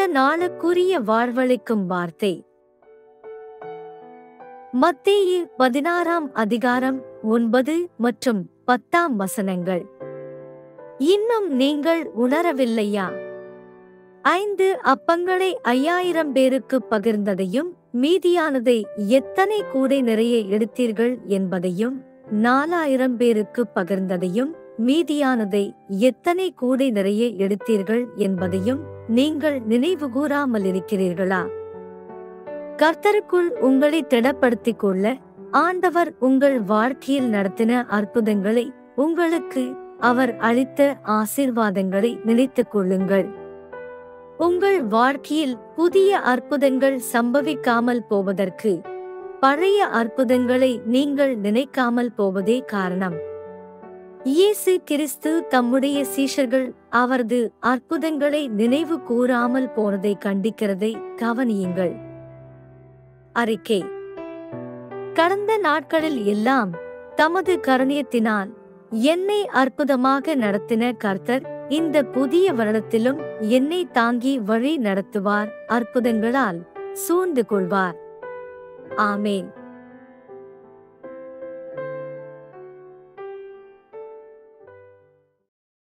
நாளுக்குரிய வாழ்வளிக்கும் வார்த்தை மத்தேயு பதினாறாம் அதிகாரம் ஒன்பது மற்றும் பத்தாம் வசனங்கள் இன்னும் நீங்கள் உணரவில்லையா ஐந்து அப்பங்களை ஐயாயிரம் பேருக்கு பகிர்ந்ததையும் மீதியானதை எத்தனை கூடை நிறைய எடுத்தீர்கள் என்பதையும் நாலாயிரம் பேருக்கு பகிர்ந்ததையும் மீதியானதை எத்தனை கூடை நிறைய எடுத்தீர்கள் என்பதையும் நீங்கள் நினைவு கூறாமல் இருக்கிறீர்களா கர்த்தருக்குள் உங்களை திடப்படுத்திக் கொள்ள ஆண்டவர் உங்கள் வாழ்க்கையில் நடத்தின அற்புதங்களை உங்களுக்கு அவர் அளித்த ஆசீர்வாதங்களை நினைத்துக் கொள்ளுங்கள் உங்கள் வாழ்க்கையில் புதிய அற்புதங்கள் சம்பவிக்காமல் போவதற்கு பழைய அற்புதங்களை நீங்கள் நினைக்காமல் போவதே காரணம் இயேசு கிறிஸ்து தம்முடைய சீஷர்கள் அவரது அற்புதங்களை நினைவு கூறாமல் போனதை கண்டிக்கிறதை கவனியுங்கள் அறிக்கை கடந்த நாட்களில் எல்லாம் தமது கருணியத்தினால் என்னை அற்புதமாக நடத்தின கர்த்தர் இந்த புதிய வருடத்திலும் என்னை தாங்கி வழி நடத்துவார் அற்புதங்களால் சூழ்ந்து கொள்வார் ஆமேன்